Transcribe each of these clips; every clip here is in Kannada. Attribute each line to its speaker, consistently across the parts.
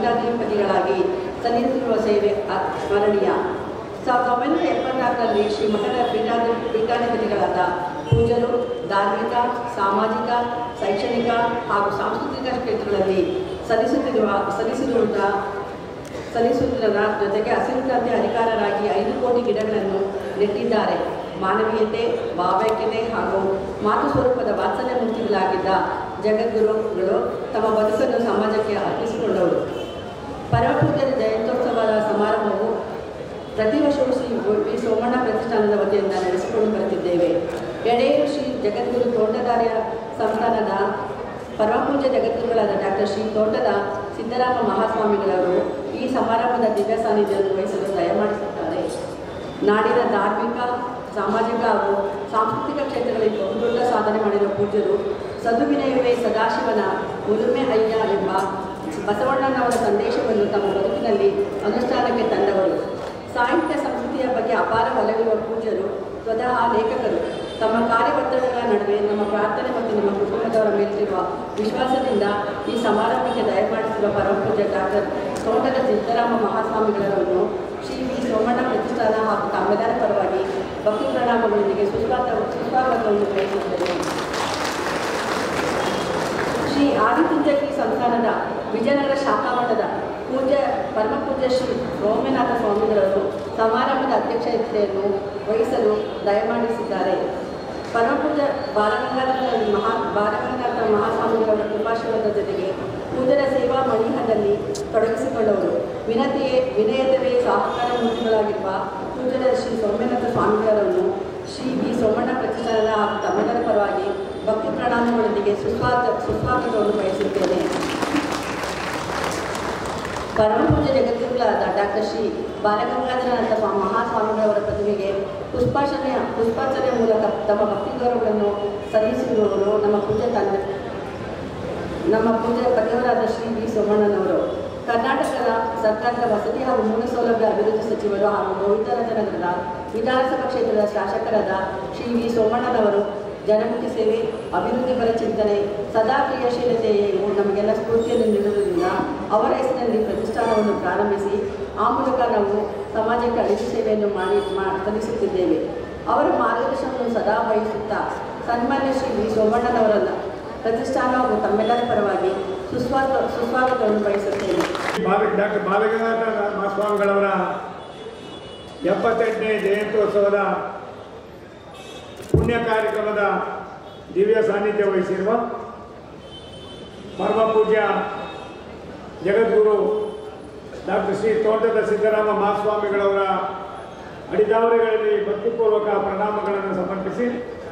Speaker 1: ಪೀಠಾಧಿಪತಿಗಳಾಗಿ ಸಲ್ಲಿಸಿರುವ ಸೇವೆ ಅ- ಸ್ಮರಣೀಯ ಸಾವಿರದ ಒಂಬೈನೂರ ಎಪ್ಪತ್ನಾಲ್ಕರಲ್ಲಿ ಶ್ರೀ ಮಠದ ಪೀಠಾಧಿ ಪೀಠಾಧಿಪತಿಗಳಾದ ಪೂಜರು ಧಾರ್ಮಿಕ ಸಾಮಾಜಿಕ ಶೈಕ್ಷಣಿಕ ಹಾಗೂ ಸಾಂಸ್ಕೃತಿಕ ಕ್ಷೇತ್ರಗಳಲ್ಲಿ ಸಲ್ಲಿಸುತ್ತಿರುವ ಸಲ್ಲಿಸಿರುವುದ ಸಲ್ಲಿಸುವುದರ ಜೊತೆಗೆ ಹಸಿರುಕ್ರಾಂತಿ ಅಧಿಕಾರರಾಗಿ ಐದು ಕೋಟಿ ಗಿಡಗಳನ್ನು ನೆಟ್ಟಿದ್ದಾರೆ ಮಾನವೀಯತೆ ಭಾವೈಕ್ಯತೆ ಹಾಗೂ ಮಾತು ಸ್ವರೂಪದ ವಾತ್ಸಲ್ಯ ಮೂರ್ತಿಗಳಾಗಿದ್ದ ಜಗದ್ಗುರುಗಳು ತಮ್ಮ ಬದುಕನ್ನು ಸಮಾಜಕ್ಕೆ ಅರ್ಪಿಸಿಕೊಂಡವರು ಪರಮಪೂಜ್ಯರ ಜಯಂತ್ಯೋತ್ಸವದ ಸಮಾರಂಭವು ಪ್ರತಿ ವರ್ಷವೂ ಶ್ರೀ ವಿ ಸೋಮಣ್ಣ ಪ್ರತಿಷ್ಠಾನದ ವತಿಯಿಂದ ನಡೆಸಿಕೊಂಡು ಬರುತ್ತಿದ್ದೇವೆ ಎಡೆಯೂರು ಶ್ರೀ ಜಗದ್ಗುರು ತೋಟದಾರ್ಯ ಸಂಸ್ಥಾನದ ಪರಮಪೂಜ್ಯ ಜಗದ್ಗುರುಗಳಾದ ಡಾಕ್ಟರ್ ಶ್ರೀ ತೋಟದ ಸಿದ್ದರಾಮ ಮಹಾಸ್ವಾಮಿಗಳವರು ಈ ಸಮಾರಂಭದ ದಿವ್ಯ ಸಾನ್ನಿಧ್ಯವನ್ನು ವಹಿಸಲು ದಯಮಾಡಿಸುತ್ತಾರೆ ನಾಡಿನ ಧಾರ್ಮಿಕ ಸಾಮಾಜಿಕ ಹಾಗೂ ಸಾಂಸ್ಕೃತಿಕ ಕ್ಷೇತ್ರಗಳಲ್ಲಿ ಬಹುದೊಡ್ಡ ಸಾಧನೆ ಮಾಡಿರುವ ಪೂಜ್ಯರು ಸದುವಿನಯವೇ ಸದಾಶಿವನ ಉಲುಮೆ ಅಯ್ಯ ಎಂಬ ಬಸವಣ್ಣನವರ ಸಂದೇಶವನ್ನು ತಮ್ಮ ಬದುಕಿನಲ್ಲಿ ಅನುಷ್ಠಾನಕ್ಕೆ ತಂದವರು ಸಾಹಿತ್ಯ ಸಂಸ್ಕೃತಿಯ ಬಗ್ಗೆ ಅಪಾರ ಒಲವಿರುವ ಪೂಜ್ಯರು ಸ್ವತಃ ಲೇಖಕರು ತಮ್ಮ ಕಾರ್ಯ ಒತ್ತಡಗಳ ನಡುವೆ ನಮ್ಮ ಪ್ರಾರ್ಥನೆ ಮತ್ತು ನಮ್ಮ ಕುಟುಂಬದವರ ಮೇಲಿರುವ ವಿಶ್ವಾಸದಿಂದ ಈ ಸಮಾರಂಭಕ್ಕೆ ದಯಮಾಡಿಸಿರುವ ಪರಮಪೂಜ್ಯ ಡಾಕ್ಟರ್ ತೋಟದ ಸಿದ್ದರಾಮ ಮಹಾಸ್ವಾಮಿಗಳವರನ್ನು ಶ್ರೀ ವಿ ಸೋಮಣ್ಣ ಪ್ರತಿಷ್ಠಾನ ಹಾಗೂ ತಮ್ಮೆಲ್ಲರ ಪರವಾಗಿ ಭಕ್ತಿ ಪ್ರಣಾಮಗಳೊಂದಿಗೆ ಸುಸ್ವಾಗತ ಸುಸ್ವಾಗತವನ್ನು ಬಯಸುತ್ತೇನೆ ಶ್ರೀ ಆದಿಪುಂಜಕಿ ಸಂಸ್ಥಾನದ ವಿಜಯನಗರ ಶಾಖಾ ಮಠದ ಪೂಜ್ಯ ಪರಮಪೂಜ್ಯ ಶ್ರೀ ಸೌಮ್ಯನಾಥ ಸ್ವಾಮಿಗಳವರು ಸಮಾರಂಭದ ಅಧ್ಯಕ್ಷತೆಯನ್ನು ವಹಿಸಲು ದಯಮಾಡಿಸಿದ್ದಾರೆ ಪರಮಪೂಜ್ಯ ಬಾಲಗಂಗಾಧರ ಮಹಾ ಬಾಲಗಂಗಾಧರ ಮಹಾಸ್ವಾಮಿಗಳವರ ಕೃಪಾಶೀರ್ವಾದದ ಜೊತೆಗೆ ಪೂಜರ ಸೇವಾ ಮಣಿಹದಲ್ಲಿ ತೊಡಗಿಸಿಕೊಂಡವರು ವಿನತಿಯೇ ವಿನಯತವೇ ಸಹಕಾರ ಮೂರ್ತಿಗಳಾಗಿರುವ ಪೂಜರ ಶ್ರೀ ಸೌಮ್ಯನಾಥ ಸ್ವಾಮಿಗಳವರನ್ನು ಶ್ರೀ ವಿ ಸೋಮಣ್ಣ ಪ್ರತಿಷ್ಠಾನದ ಹಾಗೂ ತಮ್ಮೆಲ್ಲರ ಪರವಾಗಿ ಭಕ್ತಿ ಪ್ರಣಾಮಗಳೊಂದಿಗೆ ಸುಸ್ವಾಗತ ಸುಸ್ವಾಗತವನ್ನು ಬಯಸುತ್ತೇನೆ ಪರಮಪೂಜ್ಯ ಜಗದ್ಗುರುಗಳಾದ ಡಾಕ್ಟರ್ ಶ್ರೀ ಬಾಲಗಂಗಾಧರನಾಥ ಸ್ವಾಮಿ ಮಹಾಸ್ವಾಮಿಗಳವರ ಪ್ರತಿಮೆಗೆ ಪುಷ್ಪಾರ್ಚನೆ ಪುಷ್ಪಾರ್ಚನೆ ಮೂಲಕ ತಮ್ಮ ಭಕ್ತಿ ಗೌರವಗಳನ್ನು ಸಲ್ಲಿಸಿರುವವರು ನಮ್ಮ ಪೂಜ್ಯ ತಂದೆ ನಮ್ಮ ಪೂಜ್ಯ ಪತಿಯವರಾದ ಶ್ರೀ ವಿ ಸೋಮಣ್ಣನವರು ಕರ್ನಾಟಕದ ಸರ್ಕಾರದ ವಸತಿ ಹಾಗೂ ಮೂಲ ಸೌಲಭ್ಯ ಅಭಿವೃದ್ಧಿ ಸಚಿವರು ಹಾಗೂ ಗೋವಿಂದರಾಜನಗರದ ವಿಧಾನಸಭಾ ಕ್ಷೇತ್ರದ ಶಾಸಕರಾದ ಶ್ರೀ ವಿ ಸೋಮಣ್ಣನವರು ಜನಮುಖಿ ಸೇವೆ ಅಭಿವೃದ್ಧಿಪರ ಚಿಂತನೆ ಸದಾ ಕ್ರಿಯಾಶೀಲತೆಯು ನಮಗೆಲ್ಲ ಸ್ಫೂರ್ತಿಯನ್ನು ನೀಡುವುದರಿಂದ ಅವರ ಹೆಸರಿನಲ್ಲಿ ಪ್ರತಿಷ್ಠಾನವನ್ನು ಪ್ರಾರಂಭಿಸಿ ಆ ಮೂಲಕ ನಾವು ಸಮಾಜಕ್ಕೆ ಅಡಿಗೆ ಸೇವೆಯನ್ನು ಮಾಡಿ ಮಾ ಸಲ್ಲಿಸುತ್ತಿದ್ದೇವೆ ಅವರ ಮಾರ್ಗದರ್ಶನವನ್ನು ಸದಾ ವಹಿಸುತ್ತಾ ಸನ್ಮಾನ್ಯ ಶ್ರೀ ವಿ ಸೋಮಣ್ಣನವರನ್ನ ಪ್ರತಿಷ್ಠಾನ ಹಾಗೂ ತಮ್ಮೆಲ್ಲರ ಪರವಾಗಿ ಸುಸ್ವಾಗತ ಸುಸ್ವಾಗತವನ್ನು ಬಯಸುತ್ತೇನೆ
Speaker 2: ಬಾಲ ಡಾಕ್ಟರ್ ಬಾಲಗಂಗಾಧರ ಮಹಾಸ್ವಾಮಿಗಳವರ ಎಪ್ಪತ್ತೆಂಟನೇ ಜಯಂತ್ಯೋತ್ಸವದ ಪುಣ್ಯ ಕಾರ್ಯಕ್ರಮದ ದಿವ್ಯ ಸಾನ್ನಿಧ್ಯ ವಹಿಸಿರುವ ಪರಮ ಪೂಜ್ಯ ಜಗದ್ಗುರು ಡಾಕ್ಟರ್ ಶ್ರೀ ತೋಟದ ಸಿದ್ದರಾಮ ಮಹಾಸ್ವಾಮಿಗಳವರ ಅಡಿದಾವರೆಗಳಲ್ಲಿ ಭಕ್ತಿಪೂರ್ವಕ ಪ್ರಣಾಮಗಳನ್ನು ಸಮರ್ಪಿಸಿ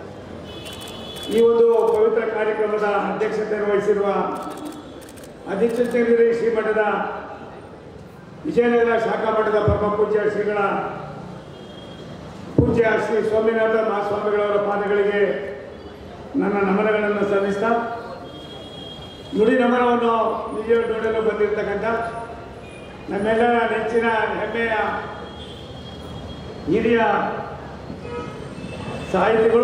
Speaker 2: ಈ ಒಂದು ಪವಿತ್ರ ಕಾರ್ಯಕ್ರಮದ ಅಧ್ಯಕ್ಷತೆಯನ್ನು ವಹಿಸಿರುವ ಅಧಿಚಂದ್ರಗಿರಿ ಶ್ರೀಮಠದ ವಿಜಯನಗರ ಶಾಖಾ ಮಠದ ಪರಮ ಪೂಜ್ಯ ಶ್ರೀಗಳ ಪೂಜ್ಯ ಶ್ರೀ ಸ್ವಾಮಿನಾಥ ಮಹಾಸ್ವಾಮಿಗಳವರ ಪಾದಗಳಿಗೆ ನನ್ನ ನಮನಗಳನ್ನು ಸಲ್ಲಿಸ್ತಾ ನುಡಿ ನಮನವನ್ನು ನಿಜ ನೋಡಲು ಬಂದಿರತಕ್ಕಂಥ ನಮ್ಮೆಲ್ಲರ ನೆಚ್ಚಿನ ಹೆಮ್ಮೆಯ ಹಿರಿಯ ಸಾಹಿತಿಗಳು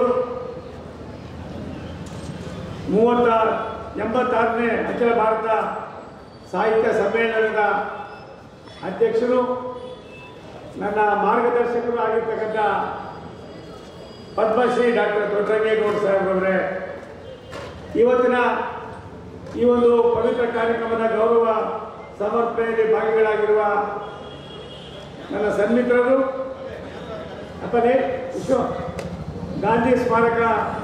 Speaker 2: ಮೂವತ್ತ ಎಂಬತ್ತಾರನೇ ಅಖಿಲ ಭಾರತ ಸಾಹಿತ್ಯ ಸಮ್ಮೇಳನದ ಅಧ್ಯಕ್ಷರು ನನ್ನ ಮಾರ್ಗದರ್ಶಕರು ಆಗಿರ್ತಕ್ಕಂಥ ಪದ್ಮಶ್ರೀ ಡಾಕ್ಟರ್ ದೊಡ್ಡರಂಗೇಗೌಡ ಸಾಹೇಬ್ರವರೇ ಇವತ್ತಿನ ಈ ಒಂದು ಪವಿತ್ರ ಕಾರ್ಯಕ್ರಮದ ಗೌರವ ಸಮರ್ಪಣೆಯಲ್ಲಿ ಭಾಗಿಗಳಾಗಿರುವ ನನ್ನ ಸನ್ಮಿತ್ರರು ಅಪ್ಪನೇ ವಿಶ್ವ ಗಾಂಧಿ ಸ್ಮಾರಕ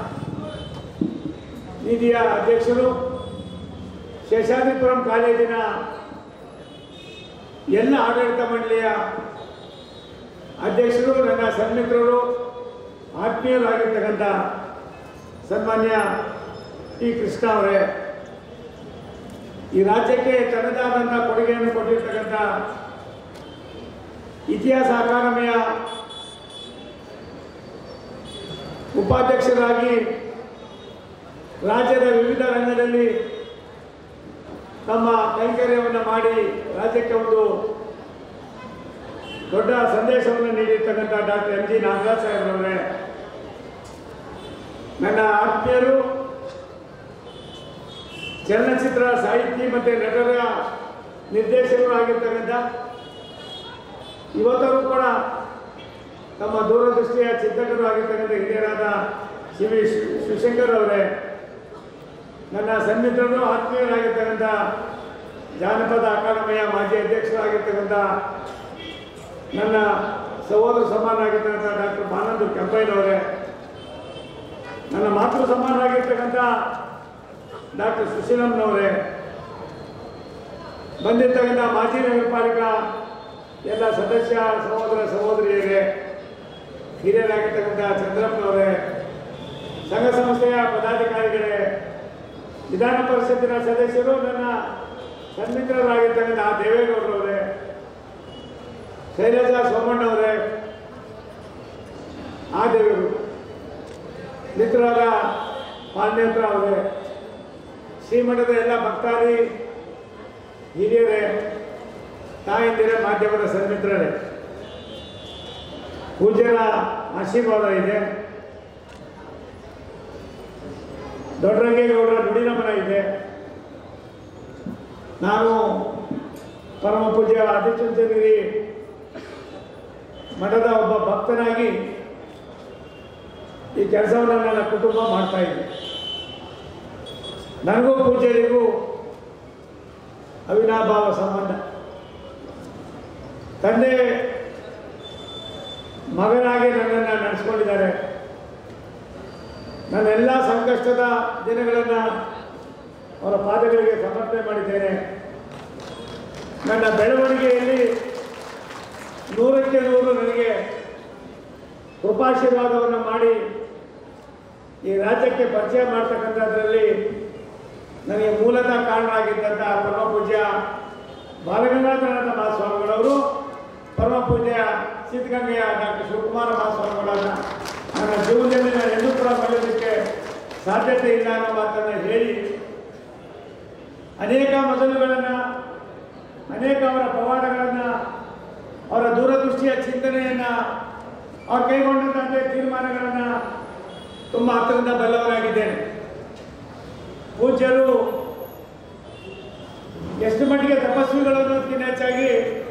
Speaker 2: ನಿಧಿಯ ಅಧ್ಯಕ್ಷರು ಶೇಷಾದ್ರಿಪುರಂ ಕಾಲೇಜಿನ ಎಲ್ಲ ಆಡಳಿತ ಮಂಡಳಿಯ ಅಧ್ಯಕ್ಷರು ನನ್ನ ಸನ್ಮಿತ್ರರು ಆತ್ಮೀಯರಾಗಿರ್ತಕ್ಕಂಥ ಸನ್ಮಾನ್ಯ ಟಿ ಕೃಷ್ಣ ಅವರೇ ಈ ರಾಜ್ಯಕ್ಕೆ ತನ್ನದಾದಂಥ ಕೊಡುಗೆಯನ್ನು ಕೊಟ್ಟಿರ್ತಕ್ಕಂಥ ಇತಿಹಾಸ ಅಕಾಡೆಮಿಯ ಉಪಾಧ್ಯಕ್ಷರಾಗಿ ರಾಜ್ಯದ ವಿವಿಧ ರಂಗದಲ್ಲಿ ತಮ್ಮ ಕೈಂಕರ್ಯವನ್ನು ಮಾಡಿ ರಾಜ್ಯಕ್ಕೆ ಒಂದು ದೊಡ್ಡ ಸಂದೇಶವನ್ನು ನೀಡಿರ್ತಕ್ಕಂಥ ಡಾಕ್ಟರ್ ಎಂ ಜಿ ನಾಗರಾಜ್ ಸಾಹೇಬ್ರವರೇ ನನ್ನ ಆತ್ಮೀಯರು ಚಲನಚಿತ್ರ ಸಾಹಿತಿ ಮತ್ತು ನಟರ ನಿರ್ದೇಶಕರು ಆಗಿರ್ತಕ್ಕಂಥ ಇವತ್ತರೂ ಕೂಡ ತಮ್ಮ ದೂರದೃಷ್ಟಿಯ ಚಿಂತಕರು ಆಗಿರ್ತಕ್ಕಂಥ ಹಿರಿಯರಾದ ಸಿ ವಿ ಶಿವ್- ಶಿವಶಂಕರ್ ಅವರೇ ನನ್ನ ಸನ್ಮಿತ್ರರು ಆತ್ಮೀಯರಾಗಿರ್ತಕ್ಕಂಥ ಜಾನಪದ ಅಕಾಡೆಮಿಯ ಮಾಜಿ ಅಧ್ಯಕ್ಷರಾಗಿರ್ತಕ್ಕಂಥ ನನ್ನ ಸಹೋದರ ಸಮಾನರಾಗಿರ್ತಕ್ಕಂಥ ಡಾಕ್ಟರ್ ಮಾನಂದು ಕೆಂಪಯ್ಯನವರೇ ನನ್ನ ಮಾತೃ ಸಮಾನರಾಗಿರ್ತಕ್ಕಂಥ ಡಾಕ್ಟರ್ ಸುಶೀಲಮ್ನವರೇ ಬಂದಿರ್ತಕ್ಕಂಥ ಮಾಜಿ ನಗರ ಪಾಲಿಕಾ ಎಲ್ಲ ಸದಸ್ಯ ಸಹೋದರ ಸಹೋದರಿಯರೇ ಹಿರಿಯರಾಗಿರ್ತಕ್ಕಂಥ ಚಂದ್ರಪ್ಪನವರೇ ಸಂಘ ಸಂಸ್ಥೆಯ ಪದಾಧಿಕಾರಿಗಳೇ ವಿಧಾನ ಪರಿಷತ್ತಿನ ಸದಸ್ಯರು ನನ್ನ ಸನ್ಮಿತ್ರರಾಗಿರ್ತಕ್ಕಂಥ ಆ ದೇವೇಗೌಡರವರೇ ಶೈಲಜಾ ಸೋಮಣ್ಣವರೇ ಆ ದೇವರು ಮಿತ್ರರಾದ ಪಾಂಡ್ಯತ್ರ ಅವರೇ ಶ್ರೀಮಠದ ಎಲ್ಲ ಭಕ್ತಾದಿ ಹಿರಿಯರೇ ತಾಯಂದಿರೇ ಮಾಧ್ಯಮದ ಸನ್ಮಿತ್ರರೇ ಪೂಜ್ಯರ ಆಶೀರ್ವಾದ ಇದೆ ದೊಡ್ಡರಂಗೇಗೌಡರ ನುಡಿನಮನ ಇದೆ ನಾನು ಪರಮ ಪೂಜ್ಯ ಆದಿಚುಂಚನಗಿರಿ ಮಠದ ಒಬ್ಬ ಭಕ್ತನಾಗಿ ಈ ಕೆಲಸವನ್ನು ನನ್ನ ಕುಟುಂಬ ಮಾಡ್ತಾ ಇದೆ ನನಗೂ ಪೂಜ್ಯರಿಗೂ ಅವಿನಾಭಾವ ಸಂಬಂಧ ತಂದೆ ಮಗನಾಗಿ ನನ್ನನ್ನು ನಡೆಸ್ಕೊಂಡಿದ್ದಾರೆ ನನ್ನೆಲ್ಲ ಸಂಕಷ್ಟದ ದಿನಗಳನ್ನು ಅವರ ಪಾದಗಳಿಗೆ ಸಮರ್ಪಣೆ ಮಾಡಿದ್ದೇನೆ ನನ್ನ ಬೆಳವಣಿಗೆಯಲ್ಲಿ ನೂರಕ್ಕೆ ನೂರು ನನಗೆ ಕೃಪಾಶೀರ್ವಾದವನ್ನು ಮಾಡಿ ಈ ರಾಜ್ಯಕ್ಕೆ ಪರಿಚಯ ಮಾಡ್ತಕ್ಕಂಥದ್ರಲ್ಲಿ ನನಗೆ ಮೂಲತಃ ಕಾರಣ ಆಗಿದ್ದಂಥ ಪರಮ ಪೂಜ್ಯ ಬಾಲಗಂಗಾಧರನಾಥ ಮಹಾಸ್ವಾಮಿಗಳವರು ಪರಮ ಪೂಜ್ಯ ಸಿದ್ಧಗಂಗೆಯ ಡಾಕ್ಟರ್ ಶಿವಕುಮಾರ ಮಹಾಸ್ವಾಮಿಗಳನ್ನ ನನ್ನ ಜೀವನದಲ್ಲಿ ನಾನು ಎಂದೂ ಕೂಡ ಮರೆಯೋದಕ್ಕೆ ಸಾಧ್ಯತೆ ಇಲ್ಲ ಅನ್ನೋ ಮಾತನ್ನು ಹೇಳಿ ಅನೇಕ ಮೊದಲುಗಳನ್ನು ಅನೇಕ ಅವರ ಪವಾಡಗಳನ್ನು ಅವರ ದೂರದೃಷ್ಟಿಯ ಚಿಂತನೆಯನ್ನು ಅವ್ರು ಕೈಗೊಂಡಂತೆ ತೀರ್ಮಾನಗಳನ್ನು ತುಂಬ ಹತ್ತಿರದಿಂದ ಬಲ್ಲವರಾಗಿದ್ದೇನೆ ಪೂಜ್ಯರು ಎಷ್ಟು ಮಟ್ಟಿಗೆ ತಪಸ್ವಿಗಳು ಅನ್ನೋದಕ್ಕಿಂತ ಹೆಚ್ಚಾಗಿ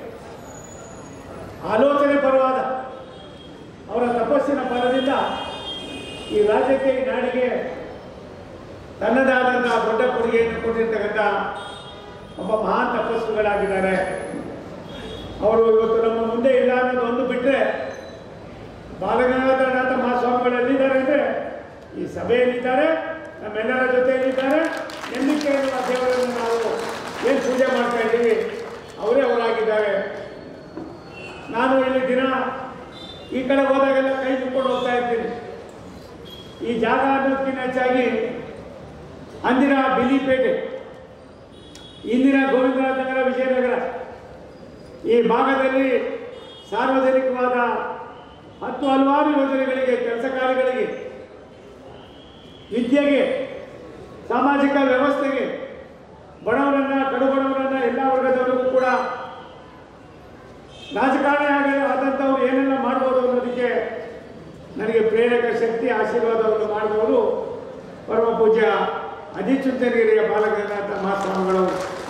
Speaker 2: ಆಲೋಚನೆ ಪರವಾದ ಅವರ ತಪಸ್ಸಿನ ಫಲದಿಂದ ಈ ರಾಜ್ಯಕ್ಕೆ ಈ ನಾಡಿಗೆ ತನ್ನದೇ ಆದಂತಹ ದೊಡ್ಡ ಕೊಡುಗೆಯನ್ನು ಕೊಟ್ಟಿರ್ತಕ್ಕಂಥ ಒಬ್ಬ ಮಹಾನ್ ತಪಸ್ವಿಗಳಾಗಿದ್ದಾರೆ ಅವರು ಇವತ್ತು ನಮ್ಮ ಮುಂದೆ ಇಲ್ಲ ಅನ್ನೋದು ಒಂದು ಬಿಟ್ಟರೆ ಬಾಲಗಂಗಾಧರನಾಥ ಮಹಾಸ್ವಾಮಿಗಳು ಎಲ್ಲಿದ್ದಾರೆ ಅಂದರೆ ಈ ಸಭೆಯಲ್ಲಿದ್ದಾರೆ ನಮ್ಮೆಲ್ಲರ ಜೊತೆಯಲ್ಲಿದ್ದಾರೆ ನಂಬಿಕೆ ಎನ್ನುವ ದೇವರನ್ನು ನಾವು ಏನು ಪೂಜೆ ಮಾಡ್ತಾ ಇದ್ದೀವಿ ಅವರೇ ಅವರಾಗಿದ್ದಾರೆ ನಾನು ಇಲ್ಲಿ ದಿನ ಈ ಕಡೆ ಹೋದಾಗೆಲ್ಲ ಕೈ ಮುಕ್ಕೊಂಡು ಹೋಗ್ತಾ ಇರ್ತೀನಿ ಈ ಜಾಗ ಅನ್ನೋದಕ್ಕಿಂತ ಹೆಚ್ಚಾಗಿ ಅಂದಿನ ಬಿಲಿಪೇಟೆ ಇಂದಿನ ಗೋವಿಂದರಾಜ ನಗರ ವಿಜಯನಗರ ಈ ಭಾಗದಲ್ಲಿ ಸಾರ್ವಜನಿಕವಾದ ಹತ್ತು ಹಲವಾರು ಯೋಜನೆಗಳಿಗೆ ಕೆಲಸ ಕಾರ್ಯಗಳಿಗೆ ವಿದ್ಯೆಗೆ ಸಾಮಾಜಿಕ ವ್ಯವಸ್ಥೆಗೆ ಬಡವರನ್ನ ಕಡುಬಡವರನ್ನ ಎಲ್ಲ ವರ್ಗದವರಿಗೂ ಕೂಡ ರಾಜಕಾರಣಿ ಆಗಿ ಆದಂಥವ್ರು ಏನೆಲ್ಲ ಮಾಡ್ಬೋದು ಅನ್ನೋದಕ್ಕೆ ನನಗೆ ಪ್ರೇರಕ ಶಕ್ತಿ ಆಶೀರ್ವಾದವನ್ನು ಮಾಡಿದವರು ಪರಮ ಪೂಜ್ಯ ಅಧಿಚುಂಚನಗಿರಿಯ ಬಾಲಗಂಗಾಧರ ಮಹಾಸ್ವಾಮಿಗಳು